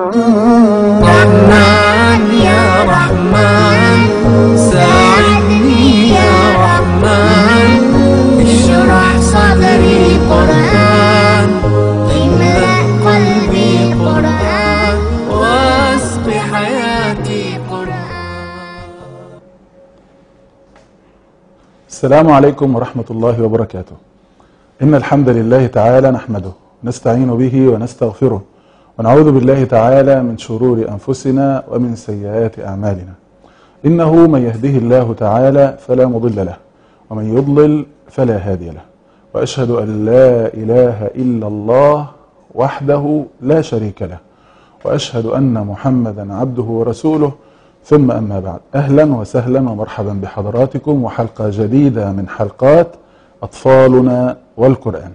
رحمن يا رحمن ساعدني يا رحمن اشرح صدري قرآن املأ قلبي قرآن واسق حياتي قرآن السلام عليكم ورحمة الله وبركاته إن الحمد لله تعالى نحمده نستعين به ونستغفره ونعوذ بالله تعالى من شرور أنفسنا ومن سيئات أعمالنا إنه من يهده الله تعالى فلا مضل له ومن يضلل فلا هادي له وأشهد أن لا إله إلا الله وحده لا شريك له وأشهد أن محمدا عبده ورسوله ثم أما بعد أهلا وسهلا ومرحبا بحضراتكم وحلقة جديدة من حلقات أطفالنا والقرآن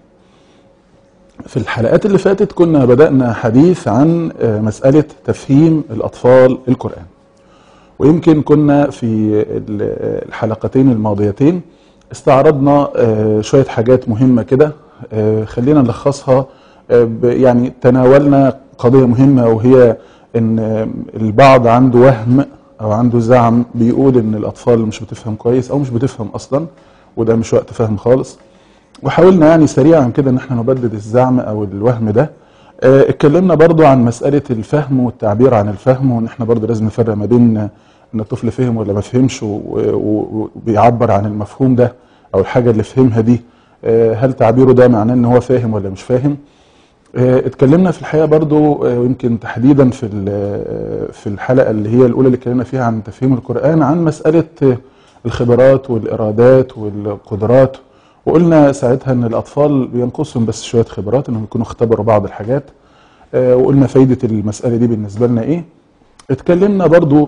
في الحلقات اللي فاتت كنا بدأنا حديث عن آه، مسألة تفهيم الأطفال القرآن ويمكن كنا في ال- الحلقتين الماضيتين استعرضنا آه، شوية حاجات مهمة كده آه، خلينا نلخصها آه، ب- يعني تناولنا قضية مهمة وهي ان آه، البعض عنده وهم او عنده زعم بيقول ان الاطفال مش بتفهم كويس او مش بتفهم اصلا وده مش وقت فهم خالص وحاولنا يعني سريعا كده ان احنا نبدد الزعم او الوهم ده آه، اتكلمنا برضو عن مسألة الفهم والتعبير عن الفهم وان احنا برضو لازم نفرق ما بين ان الطفل فهم ولا ما فهمش و- و- وبيعبر عن المفهوم ده او الحاجة اللي فهمها دي آه، هل تعبيره ده معناه ان هو فاهم ولا مش فاهم آه، اتكلمنا في الحقيقة برضو آه، ويمكن تحديدا في ال- آه، في الحلقة اللي هي الأولى اللي اتكلمنا فيها عن تفهيم القرآن عن مسألة آه، الخبرات والإرادات والقدرات وقلنا ساعتها ان الاطفال بينقصهم بس شويه خبرات انهم يكونوا اختبروا بعض الحاجات آه، وقلنا فايده المساله دي بالنسبه لنا ايه اتكلمنا برضو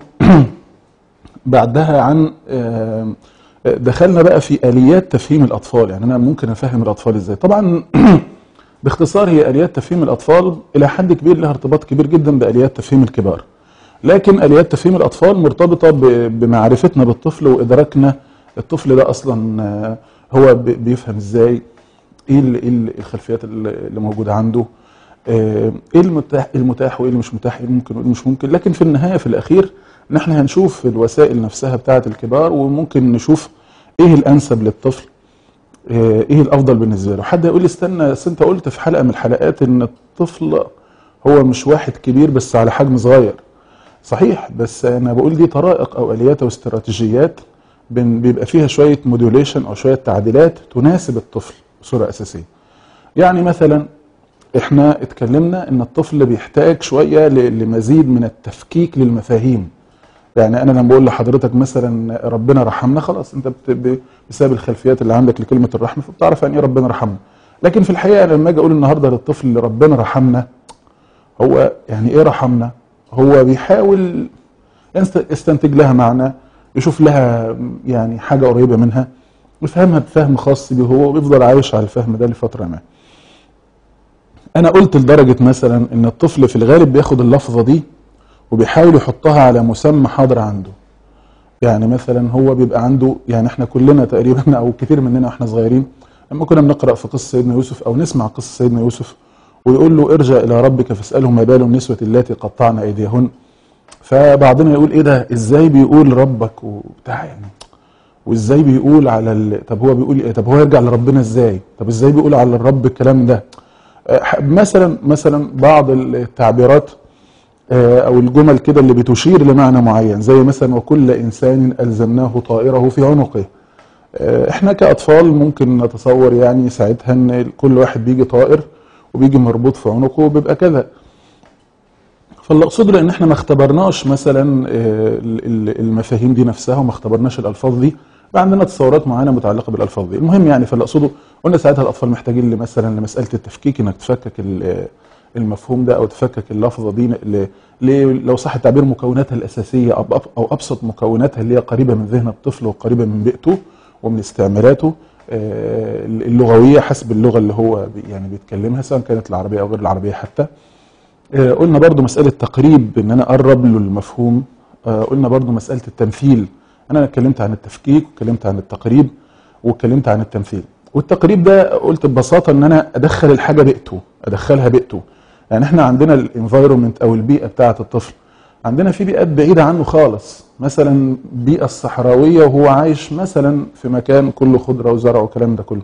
بعدها عن آه، دخلنا بقى في اليات تفهيم الاطفال يعني انا ممكن افهم الاطفال ازاي طبعا باختصار هي اليات تفهيم الاطفال الى حد كبير لها ارتباط كبير جدا باليات تفهيم الكبار لكن اليات تفهيم الاطفال مرتبطه ب- بمعرفتنا بالطفل وادراكنا الطفل ده اصلا آه، هو ب- بيفهم ازاي ايه ال- إيه ال- الخلفيات اللي اللي موجوده عنده آه، ايه المتاح المتاح وايه اللي مش متاح ايه اللي ممكن وايه اللي مش ممكن لكن في النهايه في الاخير ان احنا هنشوف الوسائل نفسها بتاعه الكبار وممكن نشوف ايه الانسب للطفل آه، ايه الافضل بالنسبه له حد يقول لي استنى أصل انت قلت في حلقه من الحلقات ان الطفل هو مش واحد كبير بس على حجم صغير صحيح بس انا بقول دي طرائق او اليات او استراتيجيات بن- بيبقى فيها شويه موديوليشن او شويه تعديلات تناسب الطفل بصوره اساسيه يعني مثلا احنا اتكلمنا ان الطفل بيحتاج شويه ل- لمزيد من التفكيك للمفاهيم يعني انا لما بقول لحضرتك مثلا ربنا رحمنا خلاص انت بت- ب- بسبب الخلفيات اللي عندك لكلمه الرحمه فبتعرف يعني ايه ربنا رحمنا لكن في الحقيقه لما اجي اقول النهارده للطفل ربنا رحمنا هو يعني ايه رحمنا هو بيحاول يست- يستنتج لها معنى يشوف لها يعني حاجه قريبه منها يفهمها بفهم خاص بيه هو ويفضل عايش على الفهم ده لفتره ما انا قلت لدرجه مثلا ان الطفل في الغالب بياخد اللفظه دي وبيحاول يحطها على مسمى حاضر عنده يعني مثلا هو بيبقى عنده يعني احنا كلنا تقريبا او كتير مننا واحنا صغيرين لما كنا بنقرا في قصه سيدنا يوسف او نسمع قصه سيدنا يوسف ويقول له ارجع الى ربك فاساله ما بال النسوه اللاتي قطعن ايديهن فبعضنا يقول ايه ده ازاي بيقول ربك وبتاع يعني وازاي بيقول على ال... طب هو بيقول ايه طب هو يرجع لربنا ازاي طب ازاي بيقول على الرب الكلام ده أه، مثلا مثلا بعض التعبيرات آه، او الجمل كده اللي بتشير لمعنى معين زي مثلا وكل انسان الزمناه طائره في عنقه آه، احنا كاطفال ممكن نتصور يعني ساعتها ان كل واحد بيجي طائر وبيجي مربوط في عنقه وبيبقى كذا فاللي اقصده لان احنا ما اختبرناش مثلا آه، ال- ال- المفاهيم دي نفسها وما اختبرناش الالفاظ دي بقى عندنا تصورات معينه متعلقه بالالفاظ دي المهم يعني فاللي اقصده قلنا ساعتها الاطفال محتاجين ل- مثلا لمساله التفكيك انك تفكك ال- المفهوم ده او تفكك اللفظه دي ل- ل- لو صح التعبير مكوناتها الاساسيه او أب- او ابسط مكوناتها اللي هي قريبه من ذهن الطفل وقريبه من بيئته ومن استعمالاته آه، اللغويه حسب اللغه اللي هو بي- يعني بيتكلمها سواء كانت العربيه او غير العربيه حتى آه، قلنا برضو مسألة تقريب ان انا اقرب له المفهوم آه، قلنا برضو مسألة التمثيل انا اتكلمت عن التفكيك واتكلمت عن التقريب واتكلمت عن التمثيل والتقريب ده قلت ببساطة ان انا ادخل الحاجة بيئته ادخلها بيئته يعني احنا عندنا الانفايرومنت او البيئه بتاعه الطفل عندنا في بيئات بعيده عنه خالص مثلا البيئه الصحراويه وهو عايش مثلا في مكان كله خضره وزرع والكلام ده كله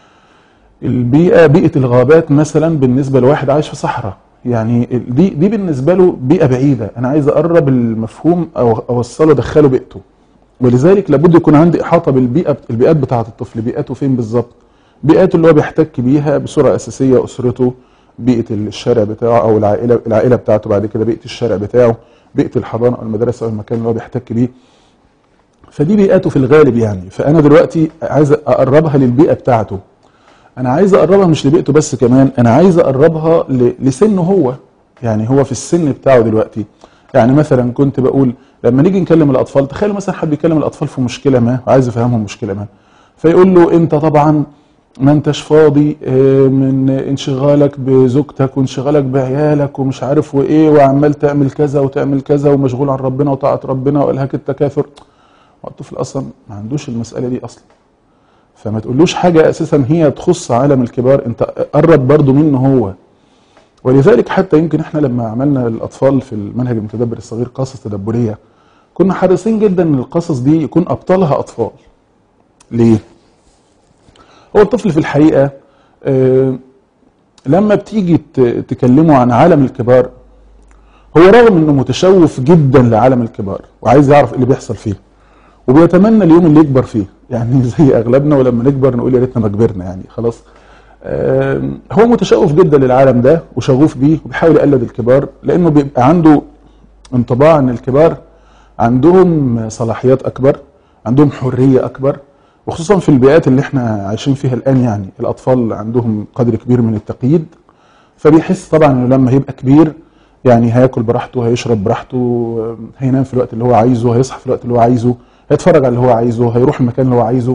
البيئه بيئه الغابات مثلا بالنسبه لواحد عايش في صحراء يعني ال- دي دي بالنسبه له بيئه بعيده انا عايز اقرب المفهوم او اوصله ادخله بيئته ولذلك لابد يكون عندي احاطه بالبيئه البيئات بتاعه الطفل بيئته فين بالظبط بيئته اللي هو بيحتك بيها بصوره اساسيه اسرته بيئه الشارع بتاعه او العائله العائله بتاعته بعد كده بيئه الشارع بتاعه بيئه الحضانه او المدرسه او المكان اللي هو بيحتك بيه فدي بيئته في الغالب يعني فانا دلوقتي عايز اقربها للبيئه بتاعته انا عايز اقربها مش لبيئته بس كمان انا عايز اقربها ل- لسنه هو يعني هو في السن بتاعه دلوقتي يعني مثلا كنت بقول لما نيجي نكلم الاطفال تخيلوا مثلا حد يكلم الاطفال في مشكله ما وعايز يفهمهم مشكله ما فيقول له انت طبعا ما انتش فاضي آه، من انشغالك بزوجتك وانشغالك بعيالك ومش عارف وايه وعمال تعمل كذا وتعمل كذا ومشغول عن ربنا وطاعه ربنا والهاك التكاثر هو الطفل اصلا ما عندوش المساله دي اصلا فما تقولوش حاجة أساسا هي تخص عالم الكبار أنت قرب برضو منه هو ولذلك حتى يمكن احنا لما عملنا الأطفال في المنهج المتدبر الصغير قصص تدبرية كنا حريصين جدا ان القصص دي يكون أبطالها أطفال ليه؟ هو الطفل في الحقيقة آه، لما بتيجي ت- تكلمه عن عالم الكبار هو رغم انه متشوف جدا لعالم الكبار وعايز يعرف ايه اللي بيحصل فيه وبيتمنى اليوم اللي يكبر فيه يعني زي اغلبنا ولما نكبر نقول يا ريتنا ما كبرنا يعني خلاص آم، هو متشوف جدا للعالم ده وشغوف بيه وبيحاول يقلد الكبار لانه بيبقى عنده انطباع ان الكبار عندهم صلاحيات اكبر عندهم حريه اكبر وخصوصا في البيئات اللي احنا عايشين فيها الان يعني الاطفال عندهم قدر كبير من التقييد فبيحس طبعا انه لما هيبقى كبير يعني هياكل براحته هيشرب براحته هينام في الوقت اللي هو عايزه هيصحى في الوقت اللي هو عايزه هيتفرج على اللي هو عايزه هيروح المكان اللي هو عايزه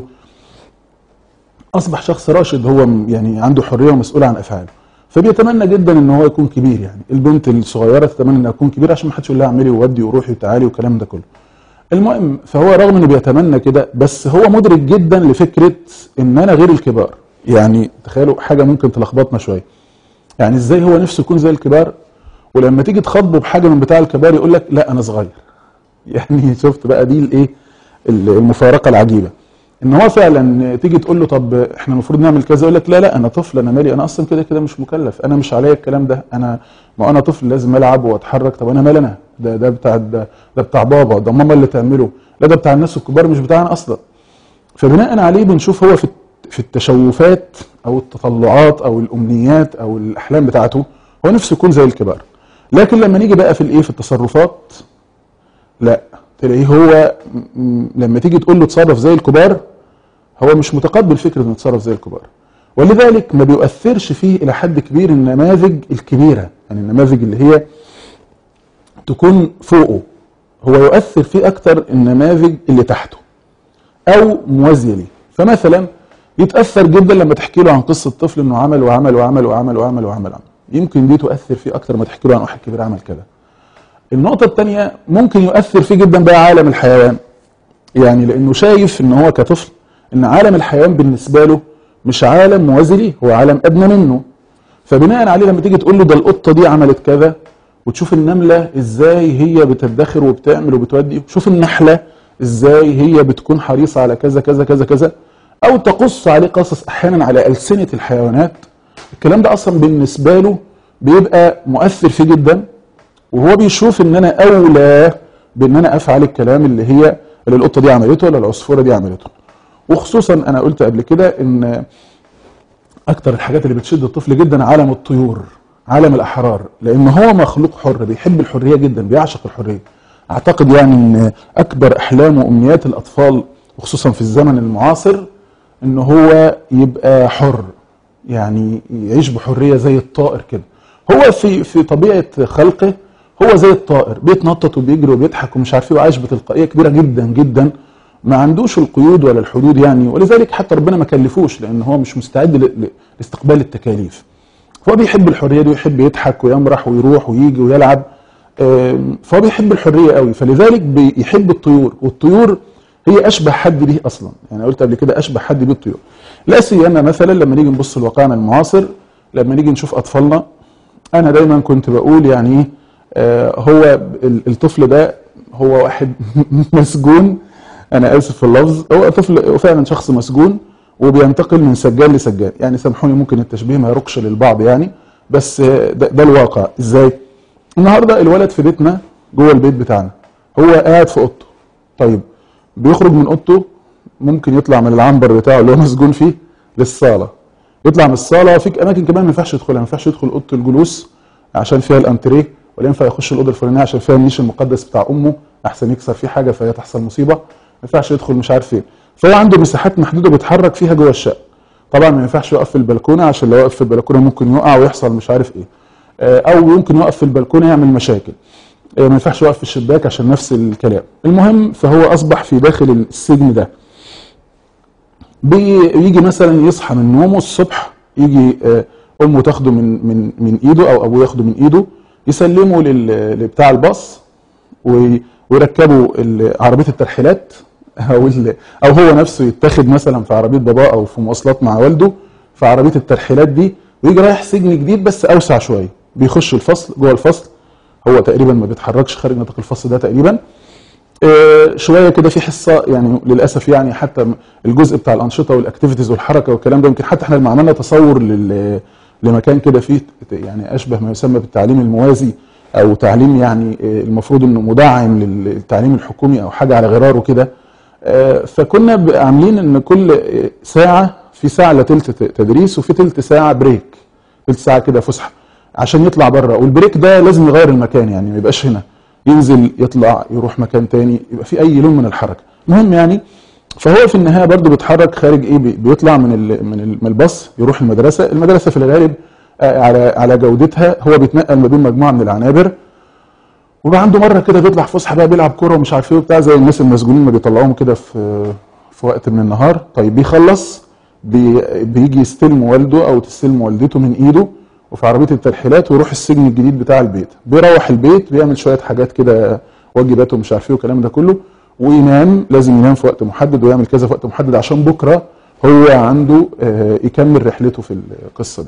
اصبح شخص راشد هو م- يعني عنده حريه ومسؤول عن افعاله فبيتمنى جدا ان هو يكون كبير يعني البنت الصغيره تتمنى انها تكون كبيره عشان ما حدش يقول لها اعملي وودي وروحي وتعالي والكلام ده كله المهم فهو رغم انه بيتمنى كده بس هو مدرك جدا لفكره ان انا غير الكبار يعني تخيلوا حاجه ممكن تلخبطنا شويه يعني ازاي هو نفسه يكون زي الكبار ولما تيجي تخاطبه بحاجه من بتاع الكبار يقول لك لا انا صغير يعني شفت بقى دي الايه المفارقه العجيبه ان هو فعلا تيجي تقول له طب احنا المفروض نعمل كذا يقول لك لا لا انا طفل انا مالي انا اصلا كده كده مش مكلف انا مش عليا الكلام ده انا ما انا طفل لازم العب واتحرك طب انا مال انا ده ده بتاع ده, ده بتاع بابا ده ماما اللي تعمله لا ده بتاع الناس الكبار مش بتاعنا اصلا فبناء عليه بنشوف هو في في التشوفات او التطلعات او الامنيات او الاحلام بتاعته هو نفسه يكون زي الكبار لكن لما نيجي بقى في الايه في التصرفات لا تلاقيه هو م- م- لما تيجي تقول له اتصرف زي الكبار هو مش متقبل فكره انه يتصرف زي الكبار ولذلك ما بيؤثرش فيه الى حد كبير النماذج الكبيره يعني النماذج اللي هي تكون فوقه هو يؤثر فيه اكتر النماذج اللي تحته او موازيه ليه فمثلا يتاثر جدا لما تحكي له عن قصه طفل انه عمل وعمل وعمل وعمل وعمل وعمل, وعمل. يمكن دي تؤثر فيه اكتر ما تحكي له عن واحد كبير عمل كده النقطه الثانيه ممكن يؤثر فيه جدا بقى عالم الحيوان يعني لانه شايف ان هو كطفل ان عالم الحيوان بالنسبه له مش عالم موازي ليه هو عالم ادنى منه فبناء عليه لما تيجي تقول له ده القطه دي عملت كذا وتشوف النمله ازاي هي بتدخر وبتعمل وبتودي شوف النحله ازاي هي بتكون حريصه على كذا كذا كذا كذا او تقص عليه قصص احيانا على السنه الحيوانات الكلام ده اصلا بالنسبه له بيبقى مؤثر فيه جدا وهو بيشوف ان انا اولى بان انا افعل الكلام اللي هي اللي القطه دي عملته ولا العصفوره دي عملته وخصوصا انا قلت قبل كده ان اكتر الحاجات اللي بتشد الطفل جدا عالم الطيور عالم الاحرار لان هو مخلوق حر بيحب الحريه جدا بيعشق الحريه اعتقد يعني ان اكبر احلام وامنيات الاطفال وخصوصا في الزمن المعاصر ان هو يبقى حر يعني يعيش بحريه زي الطائر كده هو في في طبيعه خلقه هو زي الطائر بيتنطط وبيجري وبيضحك ومش عارف ايه وعايش بتلقائيه كبيره جدا جدا ما عندوش القيود ولا الحدود يعني ولذلك حتى ربنا ما كلفوش لان هو مش مستعد ل- ل- لاستقبال التكاليف فهو بيحب الحريه دي ويحب يضحك ويمرح ويروح ويجي ويلعب آم، فهو بيحب الحريه قوي فلذلك بيحب الطيور والطيور هي اشبه حد بيه اصلا يعني قلت قبل كده اشبه حد بيه الطيور لا سيما مثلا لما نيجي نبص لواقعنا المعاصر لما نيجي نشوف اطفالنا انا دايما كنت بقول يعني ايه آه، هو ال- الطفل ده هو واحد مسجون انا اسف في اللفظ هو طفل هو فعلا شخص مسجون وبينتقل من سجان لسجان يعني سامحوني ممكن التشبيه ما يرقش للبعض يعني بس آه، ده, ده الواقع ازاي النهارده الولد في بيتنا جوه البيت بتاعنا هو قاعد في اوضته طيب بيخرج من اوضته ممكن يطلع من العنبر بتاعه اللي هو مسجون فيه للصاله يطلع من الصاله في اماكن كمان ما ينفعش يدخلها ما ينفعش يدخل اوضه الجلوس عشان فيها الانتريه ولا ينفع يخش الاوضه الفلانيه عشان فيها النيش المقدس بتاع امه احسن يكسر فيه حاجه فهي تحصل مصيبه ما ينفعش يدخل مش عارف فين فهو عنده مساحات محدوده بيتحرك فيها جوه الشقه طبعا ما ينفعش يقف في البلكونه عشان لو وقف في البلكونه ممكن يقع ويحصل مش عارف ايه آه، او يمكن يقف في البلكونه يعمل مشاكل آه، ما ينفعش يقف في الشباك عشان نفس الكلام المهم فهو اصبح في داخل السجن ده بيجي مثلا يصحى من نومه الصبح يجي آه، امه تاخده من من من ايده او ابوه ياخده من ايده يسلمه لل- لبتاع الباص وي- ويركبوا ال- عربيه الترحيلات او ال- او هو نفسه يتاخد مثلا في عربيه باباه او في مواصلات مع والده في عربيه الترحيلات دي ويجي رايح سجن جديد بس اوسع شويه بيخش الفصل جوه الفصل هو تقريبا ما بيتحركش خارج نطاق الفصل ده تقريبا آه، شويه كده في حصه يعني للاسف يعني حتى الجزء بتاع الانشطه والاكتيفيتيز والحركه والكلام ده يمكن حتى احنا لما عملنا تصور لل- لمكان كده فيه يعني اشبه ما يسمى بالتعليم الموازي او تعليم يعني آه، المفروض انه مدعم للتعليم الحكومي او حاجه على غراره كده آه، فكنا ب- عاملين ان كل آه، ساعه في ساعه الا تلت ت- تدريس وفي تلت ساعه بريك تلت ساعه كده فسحه عشان يطلع بره والبريك ده لازم يغير المكان يعني ما يبقاش هنا ينزل يطلع يروح مكان تاني يبقى في اي لون من الحركه المهم يعني فهو في النهايه برضه بيتحرك خارج ايه بي- بيطلع من ال من ال- من الباص يروح المدرسه المدرسه في الغالب آه، على على جودتها هو بيتنقل ما بين مجموعه من العنابر وبقى عنده مره كده بيطلع فسحه بقى بيلعب كوره ومش عارف ايه وبتاع زي الناس المسجونين ما بيطلعوهم كده في في وقت من النهار طيب بيخلص بي بيجي يستلم والده او تستلم والدته من ايده وفي عربيه الترحيلات ويروح السجن الجديد بتاع البيت بيروح البيت بيعمل شويه حاجات كده واجباته ومش عارف ايه والكلام ده كله وينام لازم ينام في وقت محدد ويعمل كذا في وقت محدد عشان بكره هو عنده آه، يكمل رحلته في القصه دي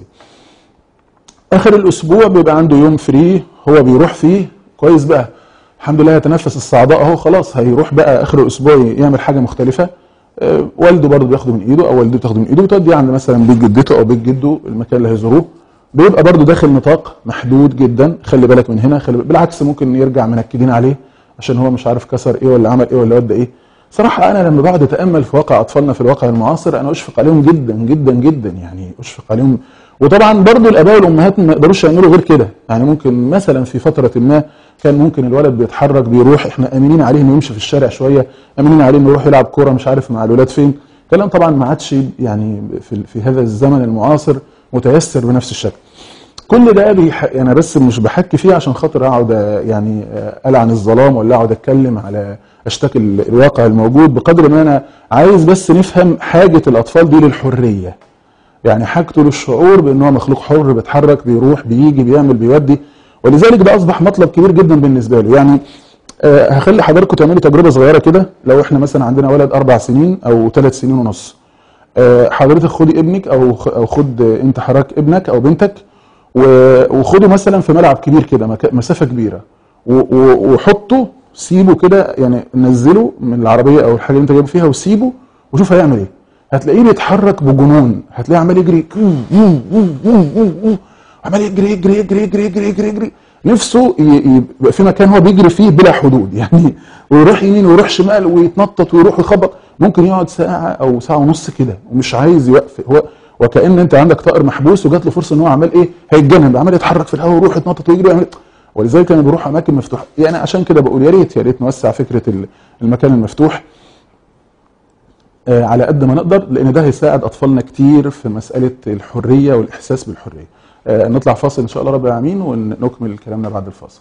اخر الاسبوع بيبقى عنده يوم فري هو بيروح فيه كويس بقى الحمد لله يتنفس الصعداء اهو خلاص هيروح بقى اخر الاسبوع يعمل حاجه مختلفه آه، والده برضه بياخده من ايده او والدته تاخده من ايده وتوديه عند مثلا بيت جدته او بيت جده المكان اللي هيزوروه بيبقى برضه داخل نطاق محدود جدا خلي بالك من هنا خلي بالك. بالعكس ممكن يرجع منكدين عليه عشان هو مش عارف كسر ايه ولا عمل ايه ولا ودى ايه صراحة أنا لما بقعد أتأمل في واقع أطفالنا في الواقع المعاصر أنا أشفق عليهم جدا جدا جدا يعني أشفق عليهم وطبعا برضو الآباء والأمهات ما يقدروش يعملوا غير كده يعني ممكن مثلا في فترة ما كان ممكن الولد بيتحرك بيروح احنا امنين عليه انه يمشي في الشارع شويه امنين عليه انه يروح يلعب كوره مش عارف مع الولاد فين كلام طبعا ما عادش يعني في, في هذا الزمن المعاصر متيسر بنفس الشكل كل ده بيح... انا بس مش بحكي فيه عشان خاطر اقعد يعني العن الظلام ولا اقعد اتكلم على اشتكي الواقع الموجود بقدر ما انا عايز بس نفهم حاجه الاطفال دي للحريه يعني حاجته للشعور بان هو مخلوق حر بيتحرك بيروح بيجي بيعمل بيودي ولذلك ده اصبح مطلب كبير جدا بالنسبه له يعني آه هخلي حضراتكم تعملوا تجربه صغيره كده لو احنا مثلا عندنا ولد اربع سنين او ثلاث سنين ونص آه حضرتك خدي ابنك او او خد انت حضرتك ابنك او بنتك وخده مثلا في ملعب كبير كده مسافه كبيره وحطه سيبه كده يعني نزله من العربيه او الحاجه اللي انت جايبه فيها وسيبه وشوف هيعمل ايه هتلاقيه بيتحرك بجنون هتلاقيه عمال يجري عمال يجري يجري يجري يجري يجري يجري, يجري. نفسه يبقى في مكان هو بيجري فيه بلا حدود يعني ويروح يمين ويروح شمال ويتنطط ويروح يخبط ممكن يقعد ساعه او ساعه ونص كده ومش عايز يوقف هو وكان انت عندك طائر محبوس وجات له فرصه ان هو عمال ايه هيتجنن عمال يتحرك في الهواء ويروح يتنطط ويجري ويعمل ولذلك كانوا بيروحوا اماكن مفتوحه يعني عشان كده بقول يا ريت يا ريت نوسع فكره المكان المفتوح على قد ما نقدر لان ده هيساعد اطفالنا كتير في مساله الحريه والاحساس بالحريه نطلع فاصل ان شاء الله رب العالمين ونكمل كلامنا بعد الفاصل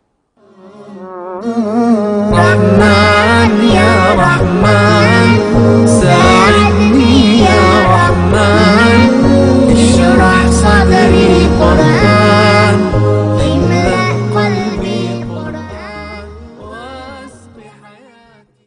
رحمن يا رحمن ساعدني يا رحمن اشرح صدري قرآن املأ قلبي قرآن واسق حياتي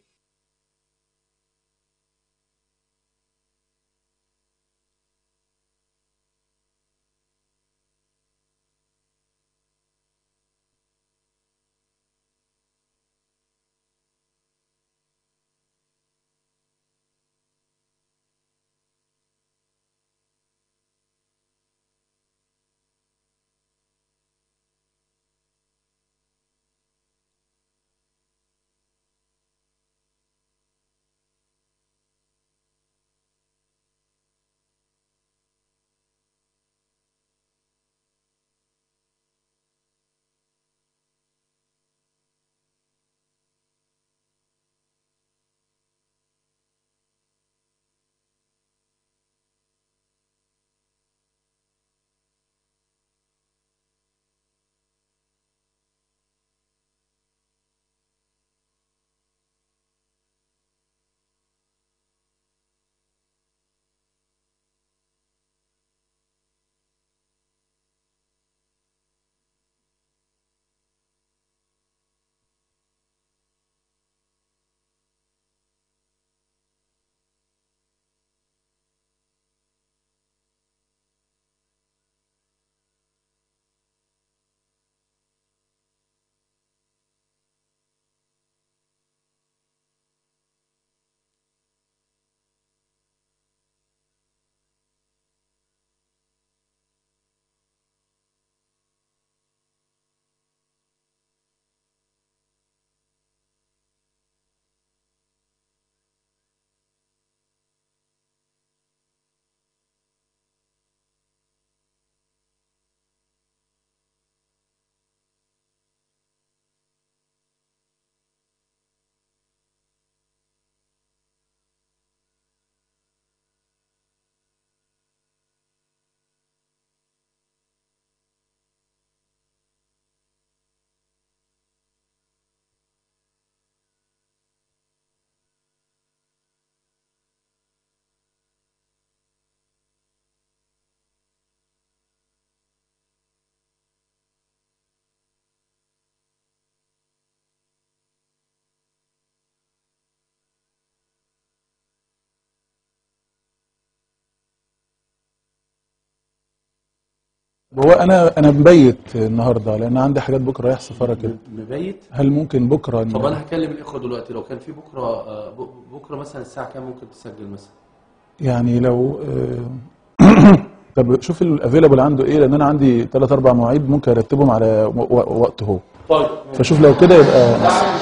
هو انا انا مبيت النهارده لان عندي حاجات بكره رايح سفاره كده مبيت هل ممكن بكره إن- طب انا هكلم الاخوه دلوقتي لو كان في بكره آه، ب- بكره مثلا الساعه كام ممكن تسجل مثلا يعني لو آه، طب شوف الافيلابل عنده ايه لان انا عندي ثلاث اربع مواعيد ممكن ارتبهم على و- و- وقت هو طيب فشوف لو كده يبقى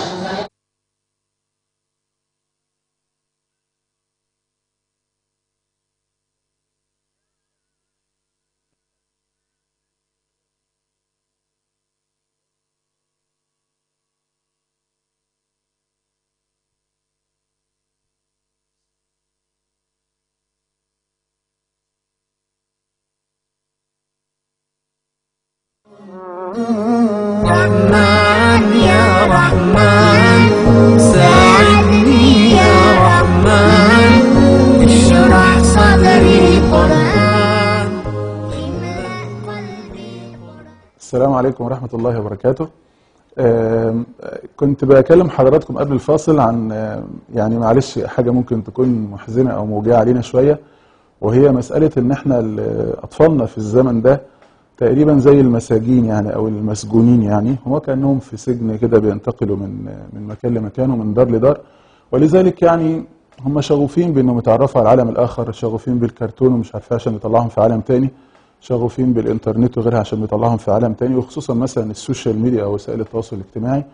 رحمن يا رحمن ساعدني يا رحمن اشرح صدري قرآن املأ قلبي قرآن السلام عليكم ورحمة الله وبركاته آم، آه، كنت بكلم حضراتكم قبل الفاصل عن آم، يعني معلش حاجة ممكن تكون محزنة أو موجعة علينا شوية وهي مسألة إن إحنا ال- أطفالنا في الزمن ده تقريبا زي المساجين يعني أو المسجونين يعني هو كأنهم في سجن كده بينتقلوا من من مكان لمكان ومن دار لدار ولذلك يعني هم شغوفين بإنهم يتعرفوا على العالم الآخر شغوفين بالكرتون ومش عارف إيه عشان يطلعهم في عالم تاني شغوفين بالإنترنت وغيرها عشان يطلعهم في عالم تاني وخصوصا مثلا السوشيال ميديا أو وسائل التواصل الاجتماعي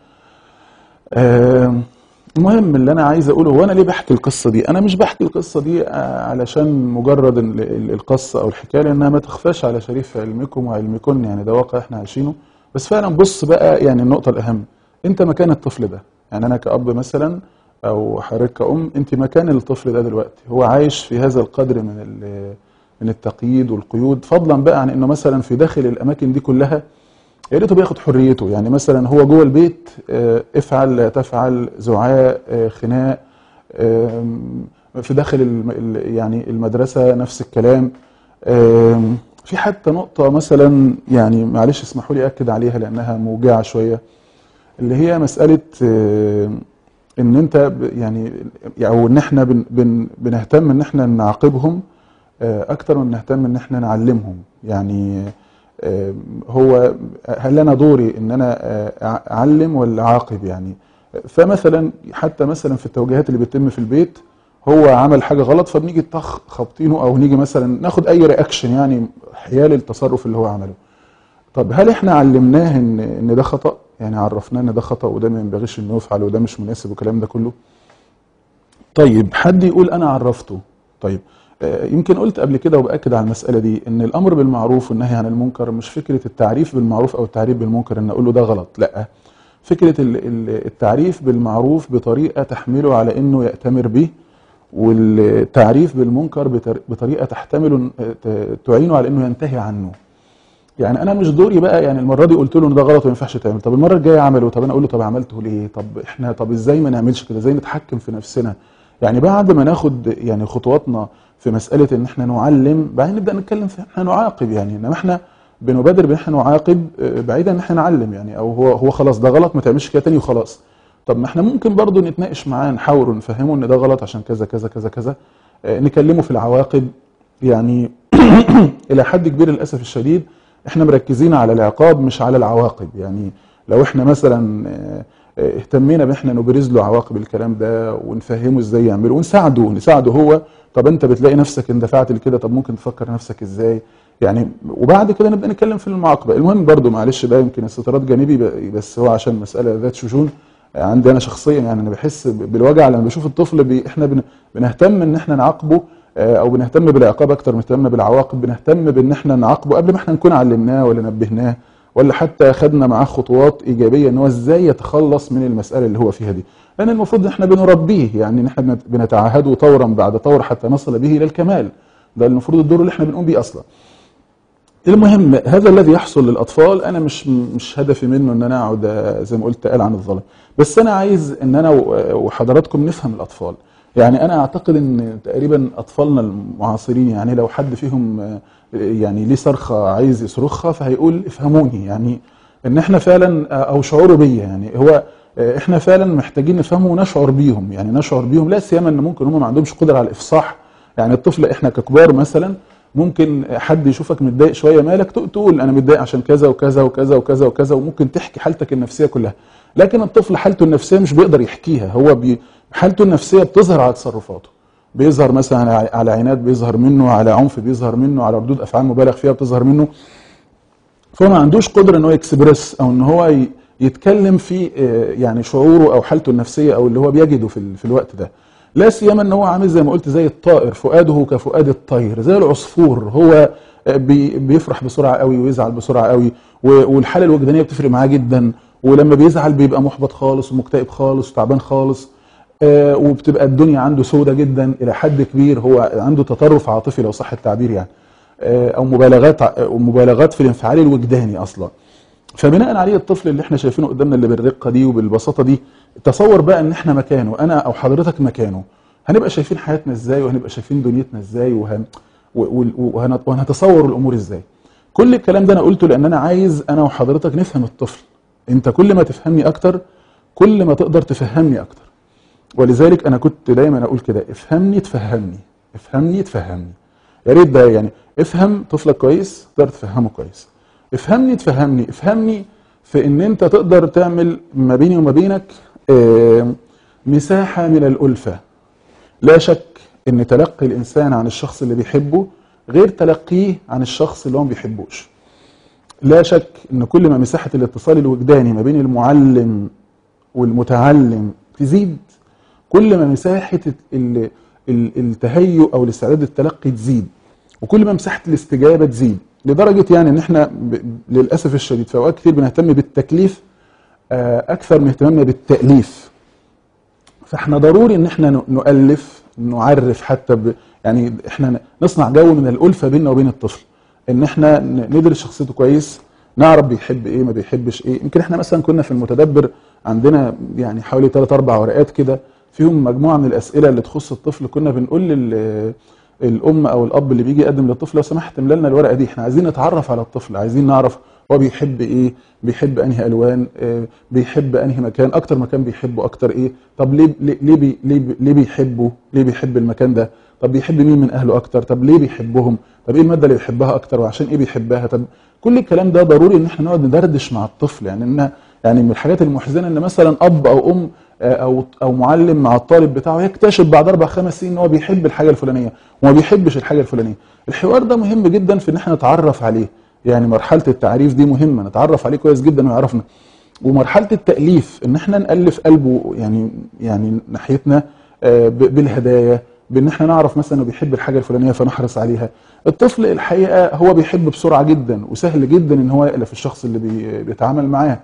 آم، المهم اللي انا عايز اقوله هو انا ليه بحكي القصه دي انا مش بحكي القصه دي آه، علشان مجرد ال- ال- القصه او الحكايه لانها ما تخفاش على شريف علمكم وعلمكن يعني ده واقع احنا عايشينه بس فعلا بص بقى يعني النقطه الاهم انت مكان الطفل ده يعني انا كاب مثلا او حضرتك كأم انت مكان الطفل ده دلوقتي هو عايش في هذا القدر من ال- من التقييد والقيود فضلا بقى عن انه مثلا في داخل الاماكن دي كلها يا ريته بياخد حريته يعني مثلا هو جوه البيت آه، افعل لا تفعل زعاء آه، خناق آم، في داخل الم- ال- يعني المدرسة نفس الكلام آم، في حتى نقطة مثلا يعني معلش اسمحوا لي أكد عليها لأنها موجعة شوية اللي هي مسألة آم، إن أنت ب- يعني أو إن إحنا بن بن بنهتم إن إحنا نعاقبهم آه، أكتر من نهتم إن إحنا نعلمهم يعني آه، هو هل انا دوري ان انا آه، اعلم ولا اعاقب يعني فمثلا حتى مثلا في التوجيهات اللي بتتم في البيت هو عمل حاجه غلط فبنيجي طخ خابطينه او نيجي مثلا ناخد اي رياكشن يعني حيال التصرف اللي هو عمله طب هل احنا علمناه ان ان ده خطا يعني عرفناه ان ده خطا وده ما ينبغيش انه يفعل وده مش مناسب والكلام ده كله طيب حد يقول انا عرفته طيب آه، يمكن قلت قبل كده وباكد على المساله دي ان الامر بالمعروف والنهي عن المنكر مش فكره التعريف بالمعروف او التعريف بالمنكر ان اقول له ده غلط لا فكره ال- ال- التعريف بالمعروف بطريقه تحمله على انه ياتمر به والتعريف بالمنكر بطر- بطريقه تحتمله ت- تعينه على انه ينتهي عنه يعني انا مش دوري بقى يعني المره دي قلت له ان ده غلط وما ينفعش تعمل طب المره الجايه عمله طب انا اقول له طب عملته ليه طب احنا طب ازاي ما نعملش كده ازاي نتحكم في نفسنا يعني بعد ما ناخد يعني خطواتنا في مساله ان احنا نعلم بعدين نبدا نتكلم في احنا نعاقب يعني انما احنا بنبادر بان احنا نعاقب آه، بعيدا ان احنا نعلم يعني او هو هو خلاص ده غلط ما تعملش كده تاني وخلاص طب ما احنا ممكن برضو نتناقش معاه نحاول ونفهمه ان ده غلط عشان كذا كذا كذا كذا آه، نكلمه في العواقب يعني الى حد كبير للاسف الشديد احنا مركزين على العقاب مش على العواقب يعني لو احنا مثلا آه، آه، اهتمينا بان احنا نبرز له عواقب الكلام ده ونفهمه ازاي يعمله ونساعده نساعده هو طب انت بتلاقي نفسك اندفعت لكده طب ممكن تفكر نفسك ازاي يعني وبعد كده نبدا نتكلم في المعاقبه المهم برضو معلش ده يمكن استطراد جانبي ب- بس هو عشان مساله ذات شجون عندي انا شخصيا يعني انا بحس ب- بالوجع لما بشوف الطفل بي احنا بن بنهتم ان احنا نعاقبه آه، او بنهتم بالعقاب اكتر من اهتمامنا بالعواقب بنهتم بان احنا نعاقبه قبل ما احنا نكون علمناه ولا نبهناه ولا حتى خدنا معاه خطوات ايجابيه ان هو ازاي يتخلص من المساله اللي هو فيها دي لان المفروض ان احنا بنربيه يعني ان احنا بنت- بنتعهده طورا بعد طور حتى نصل به الى الكمال ده المفروض الدور اللي احنا بنقوم بيه اصلا المهم هذا الذي يحصل للاطفال انا مش مش هدفي منه ان انا اقعد آه، زي ما قلت قال عن الظلم بس انا عايز ان انا و- وحضراتكم نفهم الاطفال يعني انا اعتقد ان تقريبا اطفالنا المعاصرين يعني لو حد فيهم آه، يعني ليه صرخه عايز يصرخها فهيقول افهموني يعني ان احنا فعلا آه، او شعوروا بيا يعني هو آه، احنا فعلا محتاجين نفهمه ونشعر بيهم يعني نشعر بيهم لا سيما ان ممكن هم ما عندهمش قدره على الافصاح يعني الطفل احنا ككبار مثلا ممكن حد يشوفك متضايق شويه مالك تق- تقول انا متضايق عشان كذا وكذا وكذا وكذا وكذا وممكن تحكي حالتك النفسيه كلها لكن الطفل حالته النفسيه مش بيقدر يحكيها هو بي حالته النفسيه بتظهر على تصرفاته بيظهر مثلا على- على عناد بيظهر منه على عنف بيظهر منه على ردود افعال مبالغ فيها بتظهر منه فهو ما عندوش قدره ان هو يكسبرس او ان هو ي- يتكلم في آه، يعني شعوره او حالته النفسيه او اللي هو بيجده في, ال- في الوقت ده لا سيما ان هو عامل زي ما قلت زي الطائر فؤاده كفؤاد الطير زي العصفور هو آه، بي- بيفرح بسرعه قوي ويزعل بسرعه قوي و- والحاله الوجدانيه بتفرق معاه جدا ولما بيزعل بيبقى محبط خالص ومكتئب خالص وتعبان خالص آه، وبتبقى الدنيا عنده سودة جدا الى حد كبير هو عنده تطرف عاطفي لو صح التعبير يعني آه، او مبالغات ع- أو مبالغات في الانفعال الوجداني اصلا فبناء عليه الطفل اللي احنا شايفينه قدامنا اللي بالرقه دي وبالبساطه دي تصور بقى ان احنا مكانه انا او حضرتك مكانه هنبقى شايفين حياتنا ازاي وهنبقى شايفين دنيتنا ازاي وهن و- و- وهن- وهنتصور الامور ازاي كل الكلام ده انا قلته لان انا عايز انا وحضرتك نفهم الطفل انت كل ما تفهمني اكتر كل ما تقدر تفهمني اكتر ولذلك انا كنت دايما اقول كده افهمني تفهمني افهمني تفهمني يا ريت ده يعني افهم طفلك كويس تقدر تفهمه كويس افهمني تفهمني افهمني في ان انت تقدر تعمل ما بيني وما بينك آه، مساحة من الألفة لا شك ان تلقي الانسان عن الشخص اللي بيحبه غير تلقيه عن الشخص اللي هو ما بيحبوش لا شك ان كل ما مساحة الاتصال الوجداني ما بين المعلم والمتعلم تزيد كل ما مساحة ال- ال- التهيؤ او الاستعداد للتلقي تزيد وكل ما مساحة الاستجابة تزيد لدرجة يعني ان احنا ب- للأسف الشديد في اوقات كتير بنهتم بالتكليف آه، اكثر من اهتمامنا بالتأليف فاحنا ضروري ان احنا ن- نؤلف نعرف حتى ب يعني احنا نصنع جو من الألفة بيننا وبين الطفل ان احنا ن- ندرس شخصيته كويس نعرف بيحب ايه ما بيحبش ايه يمكن احنا مثلا كنا في المتدبر عندنا يعني حوالي 3 4 ورقات كده فيهم مجموعه من الاسئله اللي تخص الطفل كنا بنقول لل الام او الاب اللي بيجي يقدم للطفل لو سمحت املا لنا الورقه دي احنا عايزين نتعرف على الطفل عايزين نعرف هو بيحب ايه بيحب انهي الوان آه، بيحب انهي مكان اكتر مكان بيحبه اكتر ايه طب ليه ليه ليه, بي ليه, بي- ليه بيحبه ليه بيحب المكان ده طب بيحب مين من اهله اكتر طب ليه بيحبهم طب ايه الماده اللي بيحبها اكتر وعشان ايه بيحبها طب كل الكلام ده ضروري ان احنا نقعد ندردش مع الطفل يعني ان يعني من الحاجات المحزنه ان مثلا اب او ام آه، او او معلم مع الطالب بتاعه يكتشف بعد اربع خمس سنين ان هو بيحب الحاجه الفلانيه وما بيحبش الحاجه الفلانيه الحوار ده مهم جدا في ان احنا نتعرف عليه يعني مرحله التعريف دي مهمه نتعرف عليه كويس جدا ويعرفنا ومرحله التاليف ان احنا نالف قلبه يعني يعني ناحيتنا آه، ب- بالهدايا بان احنا نعرف مثلا انه بيحب الحاجه الفلانيه فنحرص عليها الطفل الحقيقه هو بيحب بسرعه جدا وسهل جدا ان هو يالف الشخص اللي بي- بيتعامل معاه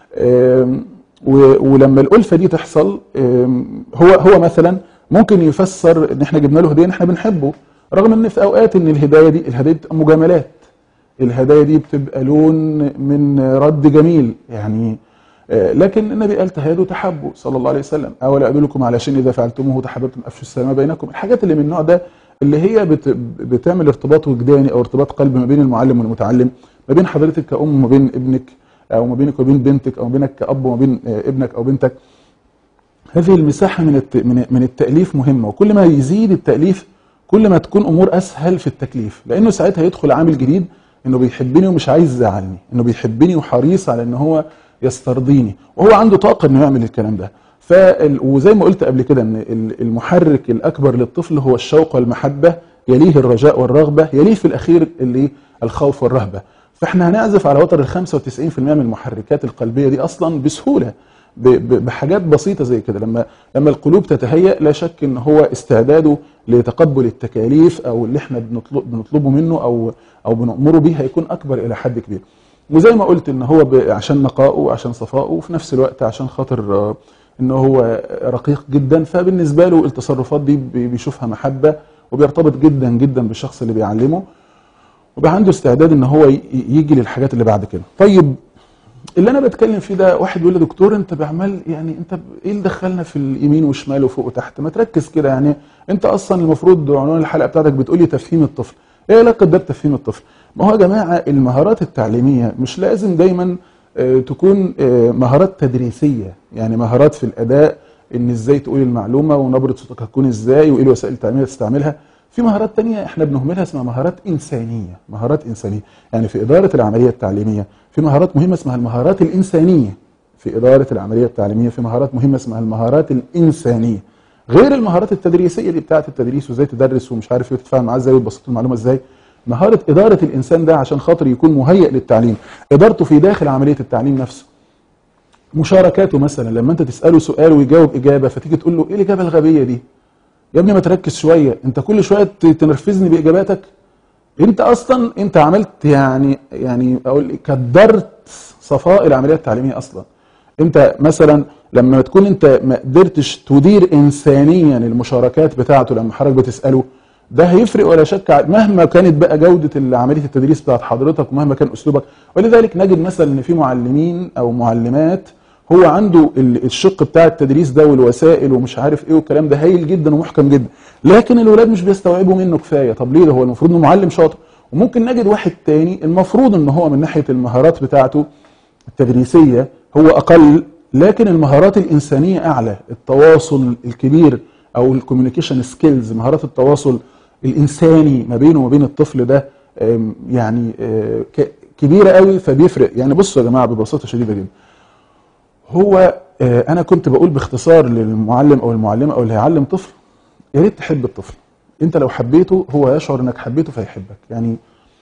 آم، و- ولما الالفه دي تحصل آم، هو هو مثلا ممكن يفسر ان احنا جبنا له هديه ان احنا بنحبه رغم ان في اوقات ان الهدايه دي الهدايا بتبقى مجاملات الهدايا دي بتبقى لون من رد جميل يعني آه، لكن النبي قال تهادوا تحبوا صلى الله عليه وسلم اولا ادلكم على شيء اذا فعلتموه تحببتم افشوا السلام بينكم الحاجات اللي من النوع ده اللي هي بت بتعمل ارتباط وجداني او ارتباط قلبي ما بين المعلم والمتعلم ما بين حضرتك كأم وما بين ابنك او ما بينك وبين بنتك او ما بينك كأب وما بين آه، ابنك او بنتك هذه المساحة من الت... من من التأليف مهمة وكل ما يزيد التأليف كل ما تكون أمور أسهل في التكليف لأنه ساعتها يدخل عامل جديد إنه بيحبني ومش عايز يزعلني إنه بيحبني وحريص على إن هو يسترضيني وهو عنده طاقة إنه يعمل الكلام ده فال... وزي ما قلت قبل كده إن ال- المحرك الأكبر للطفل هو الشوق والمحبة يليه الرجاء والرغبة يليه في الأخير اللي الخوف والرهبة فاحنا هنعزف على وتر ال 95% من المحركات القلبية دي أصلا بسهولة ب- ب- بحاجات بسيطة زي كده لما لما القلوب تتهيأ لا شك ان هو استعداده لتقبل التكاليف او اللي احنا بنطلب بنطلبه منه او او بنأمره بيه هيكون اكبر الى حد كبير. وزي ما قلت ان هو ب- عشان نقائه وعشان صفائه وفي نفس الوقت عشان خاطر آه، ان هو رقيق جدا فبالنسبة له التصرفات دي بي- بيشوفها محبة وبيرتبط جدا جدا بالشخص اللي بيعلمه وبقى عنده استعداد ان هو ي- يجي للحاجات اللي بعد كده. طيب اللي انا بتكلم فيه ده واحد يقول لي دكتور انت بعمل يعني انت ب- ايه اللي دخلنا في اليمين وشمال وفوق وتحت ما تركز كده يعني انت اصلا المفروض عنوان الحلقه بتاعتك بتقولي تفهيم الطفل ايه علاقه ده بتفهيم الطفل ما هو يا جماعه المهارات التعليميه مش لازم دايما آه، تكون آه، مهارات تدريسيه يعني مهارات في الاداء ان ازاي تقول المعلومه ونبره صوتك هتكون ازاي وايه الوسائل التعليميه اللي تستعملها في مهارات تانية احنا بنهملها اسمها مهارات انسانيه مهارات انسانيه يعني في اداره العمليه التعليميه في مهارات مهمه اسمها المهارات الانسانيه في اداره العمليه التعليميه في مهارات مهمه اسمها المهارات الانسانيه غير المهارات التدريسيه دي بتاعه التدريس وازاي تدرس ومش عارف ايه وتتفاعل معاه ازاي وتبسط المعلومه ازاي مهاره اداره الانسان ده عشان خاطر يكون مهيئ للتعليم ادارته في داخل عمليه التعليم نفسه مشاركاته مثلا لما انت تساله سؤال ويجاوب اجابه فتيجي تقول له ايه الاجابه الغبيه دي يا ابني ما تركز شويه انت كل شويه ت- تنرفزني باجاباتك انت اصلا انت عملت يعني يعني اقول إيه، كدرت صفاء العمليه التعليميه اصلا انت مثلا لما تكون انت ما قدرتش تدير انسانيا المشاركات بتاعته لما حضرتك بتساله ده هيفرق ولا شك ع- مهما كانت بقى جوده عمليه التدريس بتاعت حضرتك ومهما كان اسلوبك ولذلك نجد مثلا ان في معلمين او معلمات هو عنده ال- الشق بتاع التدريس ده والوسائل ومش عارف ايه والكلام ده هايل جدا ومحكم جدا لكن الولاد مش بيستوعبوا منه كفايه طب ليه ده هو المفروض انه معلم شاطر وممكن نجد واحد تاني المفروض ان هو من ناحيه المهارات بتاعته التدريسيه هو اقل لكن المهارات الانسانيه اعلى التواصل الكبير او الكوميونيكيشن سكيلز مهارات التواصل الانساني ما بينه وما بين الطفل ده أم، يعني أه، ك- كبيره قوي فبيفرق يعني بصوا يا جماعه ببساطه شديده جدا هو آه، انا كنت بقول باختصار للمعلم او المعلمه او اللي هيعلم طفل يا ريت تحب الطفل انت لو حبيته هو يشعر انك حبيته فيحبك يعني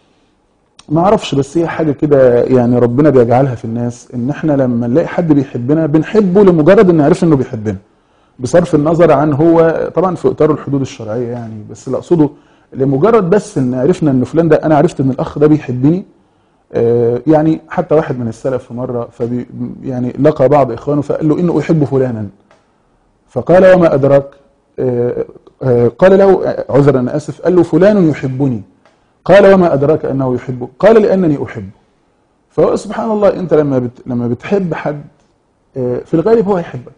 ما اعرفش بس هي حاجه كده يعني ربنا بيجعلها في الناس ان احنا لما نلاقي حد بيحبنا بنحبه لمجرد ان عرفنا انه بيحبنا بصرف النظر عن هو طبعا في اطار الحدود الشرعيه يعني بس اللي اقصده لمجرد بس ان عرفنا ان فلان ده انا عرفت ان الاخ ده بيحبني آه، يعني حتى واحد من السلف في مره فبي يعني لقى بعض اخوانه فقال له انه احب فلانا فقال وما ادراك آه، آه، قال له آه، عذرا انا اسف قال له فلان يحبني قال وما ادراك انه يحبك قال لانني احبه فهو سبحان الله انت لما بت لما بتحب حد آه، في الغالب هو يحبك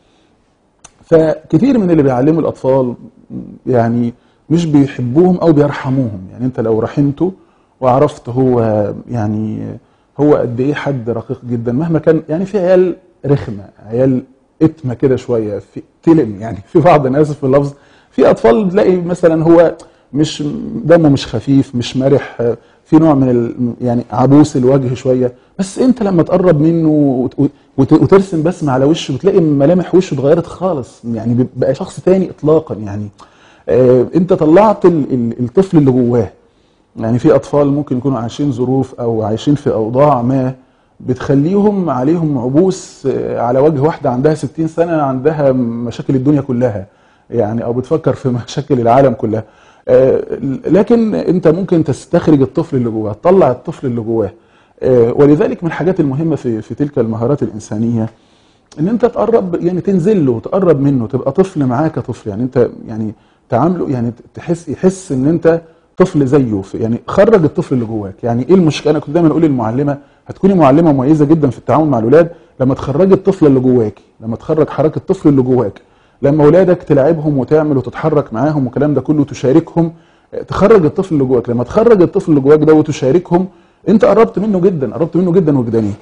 فكتير من اللي بيعلموا الاطفال يعني مش بيحبوهم او بيرحموهم يعني انت لو رحمته وعرفت هو يعني هو قد ايه حد رقيق جدا مهما كان يعني في عيال رخمه عيال اتمه كده شويه في تلم يعني في بعض انا اسف في اللفظ في اطفال تلاقي مثلا هو مش دمه مش خفيف مش مرح في نوع من ال يعني عبوس الوجه شويه بس انت لما تقرب منه وت- وت- وترسم بسمه على وشه بتلاقي ملامح وشه اتغيرت خالص يعني بقى شخص تاني اطلاقا يعني آه، انت طلعت ال- ال- الطفل اللي جواه يعني في اطفال ممكن يكونوا عايشين ظروف او عايشين في اوضاع ما بتخليهم عليهم عبوس آه، على وجه واحده عندها 60 سنه عندها مشاكل الدنيا كلها يعني او بتفكر في مشاكل العالم كلها آه، لكن انت ممكن تستخرج الطفل اللي جواه تطلع الطفل اللي جواه آه، ولذلك من الحاجات المهمه في في تلك المهارات الانسانيه ان انت تقرب يعني تنزل له تقرب منه تبقى طفل معاه كطفل يعني انت يعني تعامله يعني تحس يحس ان انت طفل زيه في يعني خرج الطفل اللي جواك يعني ايه المشكله انا كنت دايما اقول للمعلمه هتكوني معلمه مميزه جدا في التعامل مع الاولاد لما تخرجي الطفل اللي جواكي لما تخرج حركه الطفل اللي جواك لما اولادك تلعبهم وتعمل وتتحرك معاهم والكلام ده كله تشاركهم تخرج الطفل اللي جواك لما تخرج الطفل اللي جواك ده وتشاركهم انت قربت منه جدا قربت منه جدا وجدانيا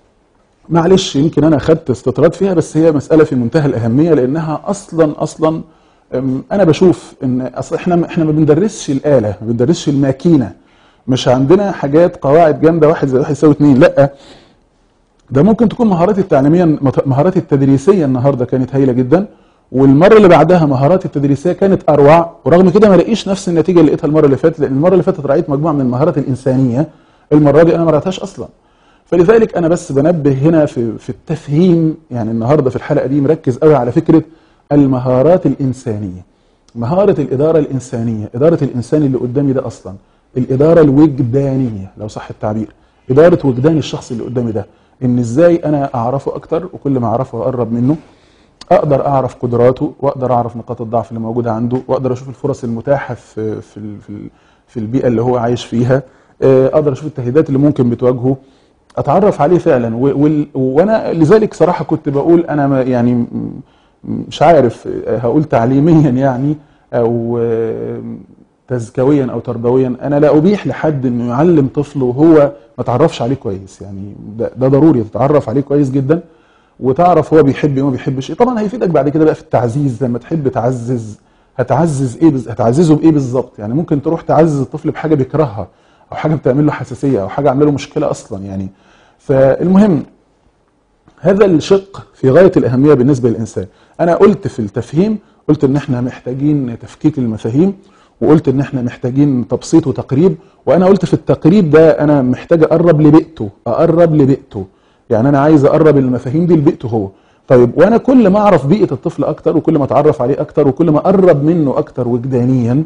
معلش يمكن انا خدت استطراد فيها بس هي مساله في منتهى الاهميه لانها اصلا اصلا أم، انا بشوف ان اصل احنا احنا ما بندرسش الاله ما بندرسش الماكينه مش عندنا حاجات قواعد جامده واحد زائد واحد يساوي اتنين لا ده ممكن تكون مهاراتي التعليميه مهاراتي التدريسيه النهارده كانت هايله جدا والمره اللي بعدها مهاراتي التدريسيه كانت اروع ورغم كده ما لاقيش نفس النتيجه اللي لقيتها المره اللي فاتت لان المره اللي فاتت رايت مجموعه من المهارات الانسانيه المره دي انا ما رايتهاش اصلا فلذلك انا بس بنبه هنا في في التفهيم يعني النهارده في الحلقه دي مركز قوي على فكره المهارات الانسانيه مهاره الاداره الانسانيه اداره الانسان اللي قدامي ده اصلا الاداره الوجدانيه لو صح التعبير اداره وجدان الشخص اللي قدامي ده ان ازاي انا اعرفه اكتر وكل ما اعرفه واقرب منه اقدر اعرف قدراته واقدر اعرف نقاط الضعف اللي موجوده عنده واقدر اشوف الفرص المتاحه في في ال- في, ال- في البيئه اللي هو عايش فيها آه، اقدر اشوف التهديدات اللي ممكن بتواجهه اتعرف عليه فعلا و- وال- وانا لذلك صراحه كنت بقول انا ما- يعني م- مش عارف آه، هقول تعليميا يعني او آه، تزكويا او تربويا انا لا ابيح لحد انه يعلم طفله وهو ما تعرفش عليه كويس يعني ده, ده ضروري تتعرف عليه كويس جدا وتعرف هو بيحب ايه وما بيحبش ايه طبعا هيفيدك بعد كده بقى في التعزيز لما تحب تعزز هتعزز ايه بز... هتعززه بايه بالظبط يعني ممكن تروح تعزز الطفل بحاجه بيكرهها او حاجه بتعمل له حساسيه او حاجه عامله له مشكله اصلا يعني فالمهم هذا الشق في غايه الاهميه بالنسبه للانسان انا قلت في التفهيم قلت ان احنا محتاجين تفكيك المفاهيم وقلت ان احنا محتاجين تبسيط وتقريب وانا قلت في التقريب ده انا محتاج اقرب لبيئته اقرب لبيئته يعني انا عايز اقرب المفاهيم دي لبيئته هو طيب وانا كل ما اعرف بيئه الطفل اكتر وكل ما اتعرف عليه اكتر وكل ما اقرب منه اكتر وجدانيا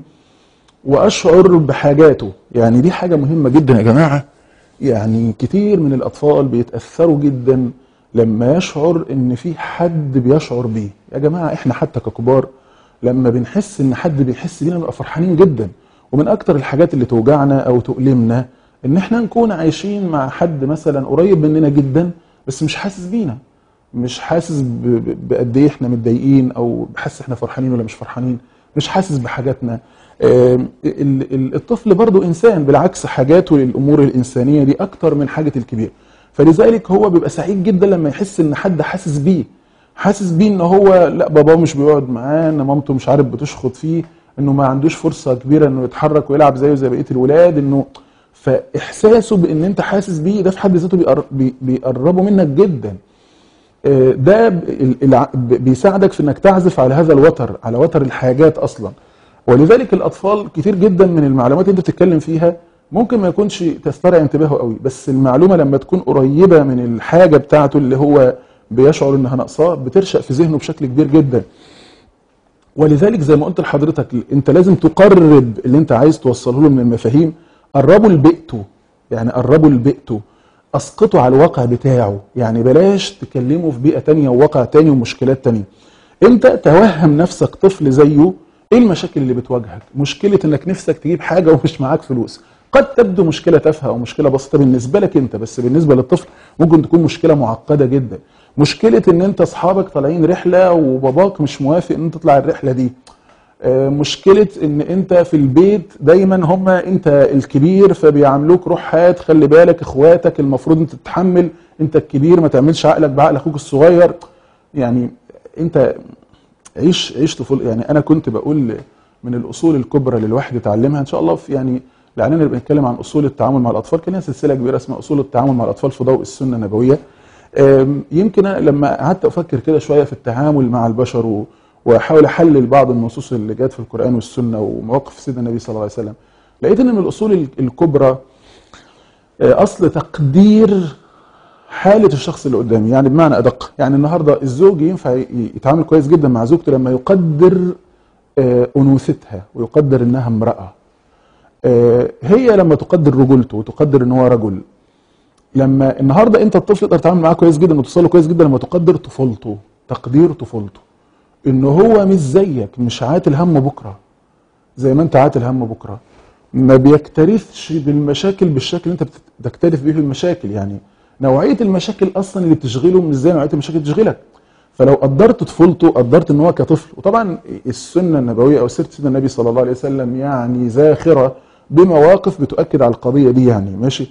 واشعر بحاجاته يعني دي حاجه مهمه جدا يا جماعه يعني كتير من الاطفال بيتاثروا جدا لما يشعر ان في حد بيشعر بيه يا جماعه احنا حتى ككبار لما بنحس ان حد بيحس بينا نبقى فرحانين جدا ومن اكتر الحاجات اللي توجعنا او تؤلمنا ان احنا نكون عايشين مع حد مثلا قريب مننا جدا بس مش حاسس بينا مش حاسس ب- ب- بقد ايه احنا متضايقين او حاسس احنا فرحانين ولا مش فرحانين مش حاسس بحاجاتنا آم، ال- ال- الطفل برضو انسان بالعكس حاجاته للامور الانسانيه دي اكتر من حاجه الكبير فلذلك هو بيبقى سعيد جدا لما يحس ان حد حاسس بيه حاسس بيه ان هو لا باباه مش بيقعد معاه ان مامته مش عارف بتشخط فيه انه ما عندوش فرصه كبيره انه يتحرك ويلعب زيه زي بقيه الولاد انه فاحساسه بان انت حاسس بيه ده في حد ذاته بيقر- بي- بيقربه منك جدا آه، ده ب- ال- الع- ب- بيساعدك في انك تعزف على هذا الوتر على وتر الحاجات اصلا ولذلك الاطفال كتير جدا من المعلومات اللي انت بتتكلم فيها ممكن ما يكونش تسترعي انتباهه قوي بس المعلومه لما تكون قريبه من الحاجه بتاعته اللي هو بيشعر انها ناقصاه بترشق في ذهنه بشكل كبير جدا ولذلك زي ما قلت لحضرتك انت لازم تقرب اللي انت عايز توصله له من المفاهيم قربه لبيئته يعني قربه لبيئته اسقطه على الواقع بتاعه يعني بلاش تكلمه في بيئة تانية وواقع تاني ومشكلات تانية انت توهم نفسك طفل زيه ايه المشاكل اللي بتواجهك مشكلة انك نفسك تجيب حاجة ومش معاك فلوس قد تبدو مشكلة تافهة او مشكلة بسيطة بالنسبة لك انت بس بالنسبة للطفل ممكن تكون مشكلة معقدة جدا مشكلة ان انت اصحابك طالعين رحلة وباباك مش موافق ان انت تطلع الرحلة دي آه، مشكلة ان انت في البيت دايما هما انت الكبير فبيعاملوك روح هات خلي بالك اخواتك المفروض انت تتحمل انت الكبير ما تعملش عقلك بعقل اخوك الصغير يعني انت عيش عيش طفول يعني انا كنت بقول من الاصول الكبرى اللي الواحد يتعلمها ان شاء الله في يعني لاننا بنتكلم عن اصول التعامل مع الاطفال كان لها سلسله كبيره اسمها اصول التعامل مع الاطفال في ضوء السنه النبويه أم، يمكن أنا لما قعدت افكر كده شويه في التعامل مع البشر و- واحاول احلل بعض النصوص اللي جت في القران والسنه ومواقف سيدنا النبي صلى الله عليه وسلم لقيت ان من الاصول ال- الكبرى آه، اصل تقدير حاله الشخص اللي قدامي يعني بمعنى ادق يعني النهارده الزوج ينفع ي- يتعامل كويس جدا مع زوجته لما يقدر آه، انوثتها ويقدر انها امراه آه، هي لما تقدر رجولته وتقدر ان هو رجل لما النهارده انت الطفل تقدر تتعامل معاه كويس جدا وتوصله كويس جدا لما تقدر طفولته تقدير طفولته ان هو مش زيك مش عاتل هم بكره زي ما انت عاتل هم بكره ما بيكترثش بالمشاكل بالشكل اللي انت بت- بتكترث بيه بالمشاكل يعني نوعيه المشاكل اصلا اللي بتشغله مش زي نوعيه المشاكل اللي بتشغلك فلو قدرت طفولته قدرت ان هو كطفل وطبعا السنه النبويه او سيره سيدنا النبي صلى الله عليه وسلم يعني زاخره بمواقف بتؤكد على القضيه دي يعني ماشي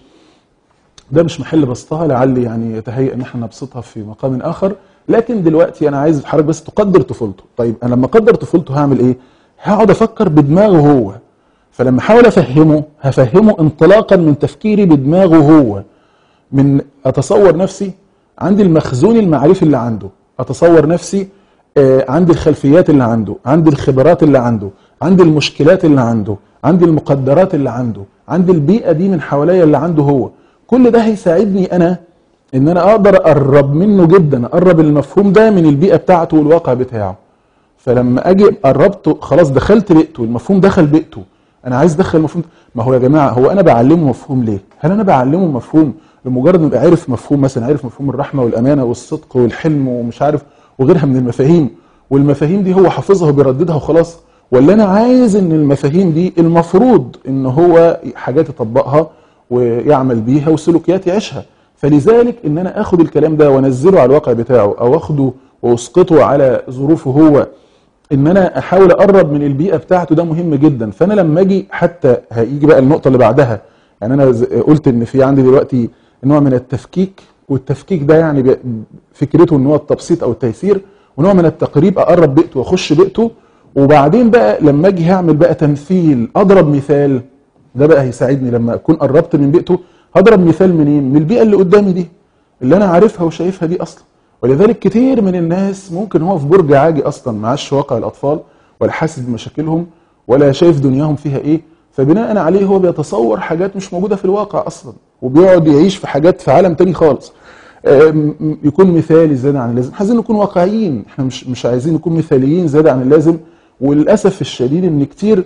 ده مش محل بسطها لعلي يعني يتهيأ ان احنا نبسطها في مقام اخر لكن دلوقتي انا عايز حضرتك بس تقدر طفولته طيب انا لما اقدر طفولته هعمل ايه هقعد افكر بدماغه هو فلما احاول افهمه هفهمه انطلاقا من تفكيري بدماغه هو من اتصور نفسي عندي المخزون المعرفي اللي عنده اتصور نفسي آه، عندي الخلفيات اللي عنده عندي الخبرات اللي عنده عندي المشكلات اللي عنده عندي المقدرات اللي عنده عندي البيئة دي من حواليا اللي عنده هو كل ده هيساعدني انا ان انا اقدر اقرب منه جدا اقرب المفهوم ده من البيئة بتاعته والواقع بتاعه فلما اجي قربته خلاص دخلت بيئته المفهوم دخل بيئته انا عايز ادخل مفهوم ما هو يا جماعه هو انا بعلمه مفهوم ليه هل انا بعلمه مفهوم لمجرد ما يبقى عارف مفهوم مثلا عارف مفهوم الرحمه والامانه والصدق والحلم ومش عارف وغيرها من المفاهيم والمفاهيم دي هو حافظها وبيرددها وخلاص ولا انا عايز ان المفاهيم دي المفروض ان هو حاجات يطبقها ويعمل بيها وسلوكيات يعيشها فلذلك ان انا اخد الكلام ده وانزله على الواقع بتاعه او اخده واسقطه على ظروفه هو ان انا احاول اقرب من البيئه بتاعته ده مهم جدا فانا لما اجي حتى هيجي بقى النقطه اللي بعدها يعني انا ز- قلت ان في عندي دلوقتي نوع من التفكيك والتفكيك ده يعني بي- فكرته ان هو التبسيط او التيسير ونوع من التقريب اقرب بيئته واخش بيئته وبعدين بقى لما اجي هعمل بقى تمثيل اضرب مثال ده بقى هيساعدني لما اكون قربت من بيئته هضرب مثال منين من البيئه اللي قدامي دي اللي انا عارفها وشايفها دي اصلا ولذلك كتير من الناس ممكن هو في برج عاجي اصلا معاش واقع الاطفال ولا حاسس بمشاكلهم ولا شايف دنياهم فيها ايه فبناء عليه هو بيتصور حاجات مش موجوده في الواقع اصلا وبيقعد يعيش في حاجات في عالم تاني خالص آم، يكون مثالي زياده عن اللازم عايزين نكون واقعيين احنا مش مش عايزين نكون مثاليين زياده عن اللازم وللاسف الشديد ان كتير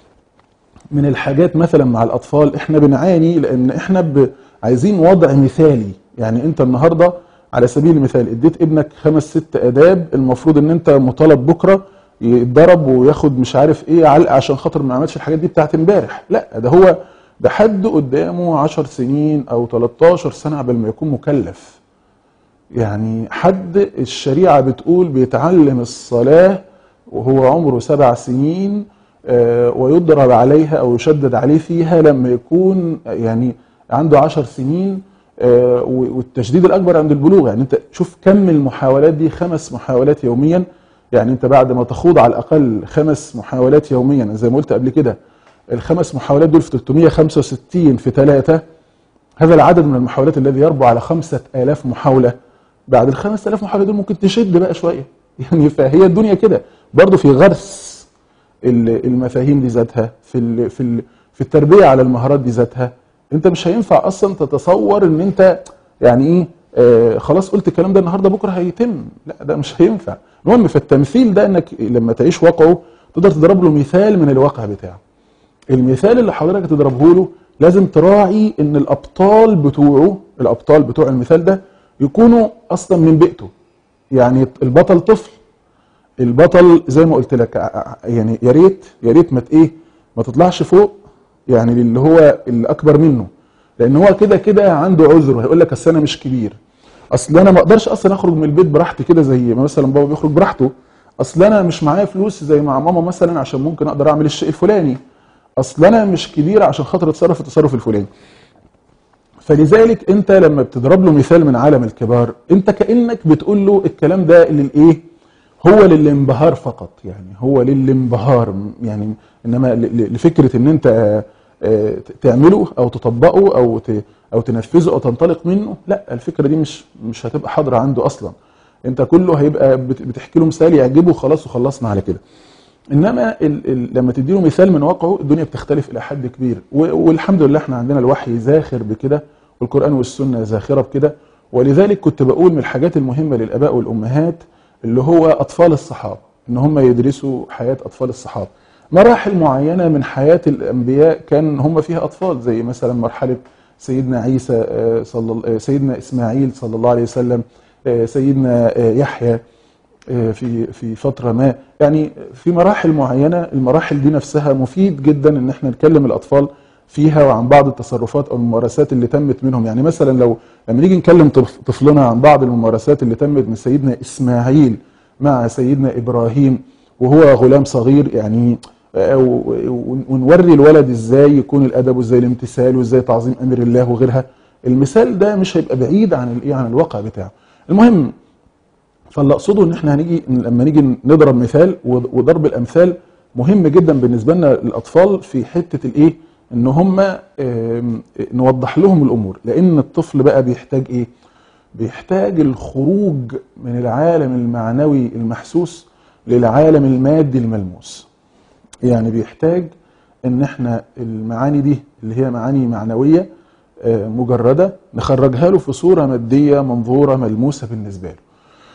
من الحاجات مثلا مع الاطفال احنا بنعاني لان احنا ب... عايزين وضع مثالي يعني انت النهارده على سبيل المثال اديت ابنك خمس ست اداب المفروض ان انت مطالب بكره يتضرب وياخد مش عارف ايه علقه عشان خاطر ما عملش الحاجات دي بتاعت امبارح لا ده هو ده حد قدامه 10 سنين او 13 سنه قبل ما يكون مكلف يعني حد الشريعة بتقول بيتعلم الصلاة وهو عمره سبع سنين آه، ويضرب عليها أو يشدد عليه فيها لما يكون يعني عنده عشر سنين آه، و- والتشديد الأكبر عند البلوغ يعني أنت شوف كم المحاولات دي خمس محاولات يوميا يعني أنت بعد ما تخوض على الأقل خمس محاولات يوميا زي ما قلت قبل كده الخمس محاولات دول في 365 في ثلاثة هذا العدد من المحاولات الذي يربو على خمسة آلاف محاولة بعد الخمسة آلاف محاولة دول ممكن تشد بقى شوية يعني فهي الدنيا كده برضو في غرس ال- المفاهيم دي ذاتها في ال في ال في التربية على المهارات دي ذاتها انت مش هينفع اصلا تتصور ان انت يعني ايه آه خلاص قلت الكلام ده النهارده بكره هيتم لا ده مش هينفع المهم فالتمثيل ده انك لما تعيش واقعه تقدر تضرب له مثال من الواقع بتاعه المثال اللي حضرتك تضربه له لازم تراعي ان الابطال بتوعه الابطال بتوع المثال ده يكونوا اصلا من بيئته يعني البطل طفل البطل زي ما قلت لك ع- ع- يعني يا ريت يا ريت ما ت- ايه ما تطلعش فوق يعني اللي هو اللي اكبر منه لان هو كده كده عنده عذر هيقول لك اصل انا مش كبير اصل انا ما اقدرش اصلا اخرج من البيت براحتي كده زي ما مثلا بابا بيخرج براحته اصل انا مش معايا فلوس زي مع ماما مثلا عشان ممكن اقدر اعمل الشيء الفلاني اصل انا مش كبير عشان خاطر اتصرف التصرف الفلاني فلذلك انت لما بتضرب له مثال من عالم الكبار انت كانك بتقول له الكلام ده للايه هو للانبهار فقط يعني هو للانبهار يعني انما ل- ل- لفكره ان انت آه، آه، تعمله او تطبقه او ت- او تنفذه او تنطلق منه لا الفكره دي مش مش هتبقى حاضره عنده اصلا انت كله هيبقى بت- بتحكي له مثال يعجبه خلاص وخلصنا على كده انما ال ال لما تديله مثال من واقعه الدنيا بتختلف الى حد كبير و- والحمد لله احنا عندنا الوحي زاخر بكده والقران والسنه زاخره بكده ولذلك كنت بقول من الحاجات المهمه للاباء والامهات اللي هو اطفال الصحابه ان هم يدرسوا حياه اطفال الصحابه مراحل معينه من حياه الانبياء كان هم فيها اطفال زي مثلا مرحله سيدنا عيسى آه، صلى الله- آه، سيدنا اسماعيل صلى الله عليه وسلم آه، سيدنا آه، يحيى في في فتره ما يعني في مراحل معينه المراحل دي نفسها مفيد جدا ان احنا نكلم الاطفال فيها وعن بعض التصرفات او الممارسات اللي تمت منهم يعني مثلا لو لما نيجي نكلم طف- طفلنا عن بعض الممارسات اللي تمت من سيدنا اسماعيل مع سيدنا ابراهيم وهو غلام صغير يعني آه، و- و- ونوري الولد ازاي يكون الادب وازاي الامتثال وازاي تعظيم امر الله وغيرها المثال ده مش هيبقى بعيد عن الايه عن الواقع بتاعه المهم فاللي اقصده ان احنا هنيجي لما نيجي نضرب مثال وضرب الامثال مهم جدا بالنسبه لنا الاطفال في حته الايه ان هم آم، نوضح لهم الامور لان الطفل بقى بيحتاج ايه بيحتاج الخروج من العالم المعنوي المحسوس للعالم المادي الملموس يعني بيحتاج ان احنا المعاني دي اللي هي معاني معنويه آه، مجرده نخرجها له في صوره ماديه منظوره ملموسه بالنسبه له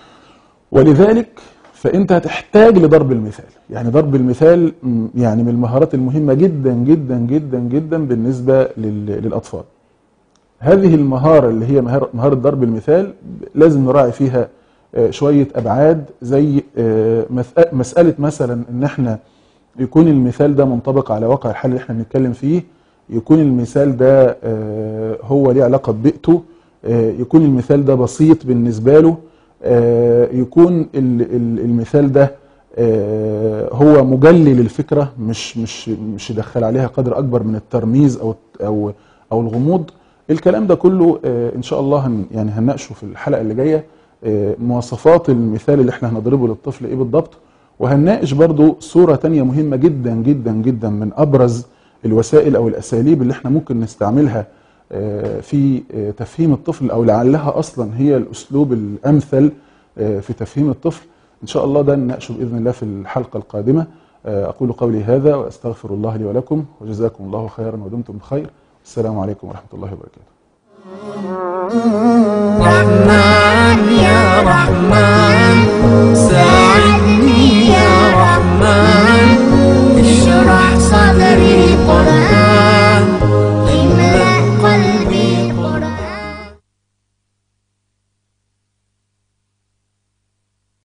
ولذلك فانت هتحتاج لضرب المثال يعني ضرب المثال م، يعني من المهارات المهمه جدا جدا جدا جدا بالنسبه لل- للاطفال هذه المهاره اللي هي مهار- مهاره ضرب المثال لازم نراعي فيها آه، شويه ابعاد زي آه، مث- مساله مثلا ان احنا يكون المثال ده منطبق على واقع الحال اللي احنا بنتكلم فيه يكون المثال ده آه، هو ليه علاقه ببيئته آه، يكون المثال ده بسيط بالنسبه له آه، يكون ال- ال- المثال ده آه، هو مجلي للفكره مش مش مش يدخل عليها قدر اكبر من الترميز او او او الغموض الكلام ده كله آه، ان شاء الله هن يعني هنناقشه في الحلقه اللي جايه آه، مواصفات المثال اللي احنا هنضربه للطفل ايه بالضبط وهنناقش برضو صورة تانية مهمة جدا جدا جدا من أبرز الوسائل أو الأساليب اللي احنا ممكن نستعملها آه، في آه، تفهيم الطفل أو لعلها أصلا هي الأسلوب الأمثل آه، في تفهيم الطفل إن شاء الله ده نناقشه بإذن الله في الحلقة القادمة آه، أقول قولي هذا وأستغفر الله لي ولكم وجزاكم الله خيرا ودمتم بخير السلام عليكم ورحمة الله وبركاته رحمن